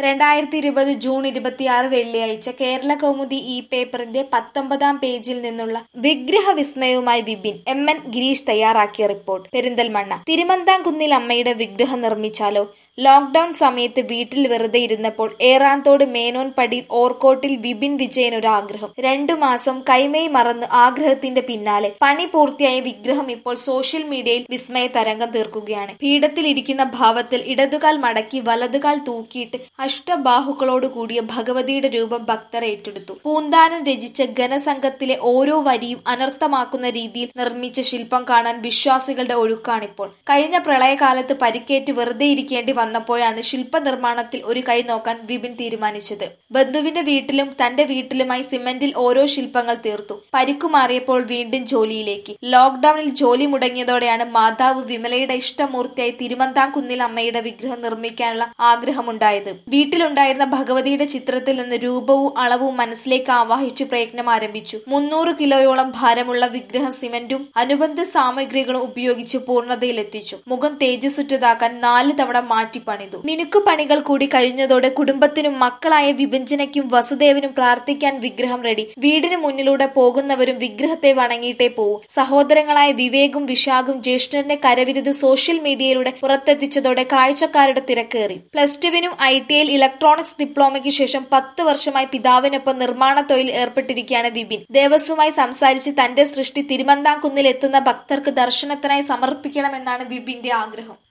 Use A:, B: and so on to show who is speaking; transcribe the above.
A: രണ്ടായിരത്തി ഇരുപത് ജൂൺ ഇരുപത്തിയാറ് വെള്ളിയാഴ്ച കേരള കൗമുദി ഈ പേപ്പറിന്റെ പത്തൊമ്പതാം പേജിൽ നിന്നുള്ള വിഗ്രഹ വിസ്മയവുമായി വിപിൻ എം എൻ ഗിരീഷ് തയ്യാറാക്കിയ റിപ്പോർട്ട് പെരിന്തൽമണ്ണ തിരുമന്താംകുന്നിൽ അമ്മയുടെ വിഗ്രഹം നിർമ്മിച്ചാലോ ലോക്ഡൌൺ സമയത്ത് വീട്ടിൽ വെറുതെ ഇരുന്നപ്പോൾ ഏറാന്തോട് മേനോൻ പടി ഓർക്കോട്ടിൽ വിപിൻ വിജയൻ ഒരു ആഗ്രഹം രണ്ടു മാസം കൈമേയ് മറന്ന് ആഗ്രഹത്തിന്റെ പിന്നാലെ പണി പൂർത്തിയായ വിഗ്രഹം ഇപ്പോൾ സോഷ്യൽ മീഡിയയിൽ വിസ്മയ തരംഗം തീർക്കുകയാണ് പീഠത്തിലിരിക്കുന്ന ഭാവത്തിൽ ഇടതുകാൽ മടക്കി വലതുകാൽ തൂക്കിയിട്ട് അഷ്ടബാഹുക്കളോട് കൂടിയ ഭഗവതിയുടെ രൂപം ഭക്തർ ഏറ്റെടുത്തു പൂന്താനം രചിച്ച ഘനസംഘത്തിലെ ഓരോ വരിയും അനർത്ഥമാക്കുന്ന രീതിയിൽ നിർമ്മിച്ച ശില്പം കാണാൻ വിശ്വാസികളുടെ ഒഴുക്കാണിപ്പോൾ കഴിഞ്ഞ പ്രളയകാലത്ത് പരിക്കേറ്റ് വെറുതെ ഇരിക്കേണ്ടി വന്നപ്പോഴാണ് ശില്പനിർമ്മാണത്തിൽ ഒരു കൈ നോക്കാൻ വിപിൻ തീരുമാനിച്ചത് ബന്ധുവിന്റെ വീട്ടിലും തന്റെ വീട്ടിലുമായി സിമന്റിൽ ഓരോ ശില്പങ്ങൾ തീർത്തു പരിക്കു മാറിയപ്പോൾ വീണ്ടും ജോലിയിലേക്ക് ലോക്ഡൌണിൽ ജോലി മുടങ്ങിയതോടെയാണ് മാതാവ് വിമലയുടെ ഇഷ്ടമൂർത്തിയായി തിരുമന്താംകുന്നിൽ അമ്മയുടെ വിഗ്രഹം നിർമ്മിക്കാനുള്ള ആഗ്രഹമുണ്ടായത് വീട്ടിലുണ്ടായിരുന്ന ഭഗവതിയുടെ ചിത്രത്തിൽ നിന്ന് രൂപവും അളവും മനസ്സിലേക്ക് ആവാഹിച്ചു പ്രയത്നം ആരംഭിച്ചു മുന്നൂറ് കിലോയോളം ഭാരമുള്ള വിഗ്രഹം സിമന്റും അനുബന്ധ സാമഗ്രികളും ഉപയോഗിച്ച് പൂർണ്ണതയിലെത്തിച്ചു മുഖം തേജസ്സുറ്റതാക്കാൻ നാല് തവണ മാറ്റി പണിതു മിനുക്കു പണികൾ കൂടി കഴിഞ്ഞതോടെ കുടുംബത്തിനും മക്കളായ വിഭജനയ്ക്കും വസുദേവനും പ്രാർത്ഥിക്കാൻ വിഗ്രഹം റെഡി വീടിന് മുന്നിലൂടെ പോകുന്നവരും വിഗ്രഹത്തെ വണങ്ങിയിട്ടേ പോവൂ സഹോദരങ്ങളായ വിവേകും വിശാഖും ജ്യേഷ്ഠന്റെ കരവിരുത് സോഷ്യൽ മീഡിയയിലൂടെ പുറത്തെത്തിച്ചതോടെ കാഴ്ചക്കാരുടെ തിരക്കേറി പ്ലസ് ടുവിനും ഐ ടി ഐയിൽ ഇലക്ട്രോണിക്സ് ഡിപ്ലോമയ്ക്ക് ശേഷം പത്ത് വർഷമായി പിതാവിനൊപ്പം നിർമ്മാണ തൊഴിൽ ഏർപ്പെട്ടിരിക്കുകയാണ് വിപിൻ ദേവസ്വമായി സംസാരിച്ച് തന്റെ സൃഷ്ടി തിരുമന്താംകുന്നിൽ എത്തുന്ന ഭക്തർക്ക് ദർശനത്തിനായി സമർപ്പിക്കണമെന്നാണ് വിപിന്റെ ആഗ്രഹം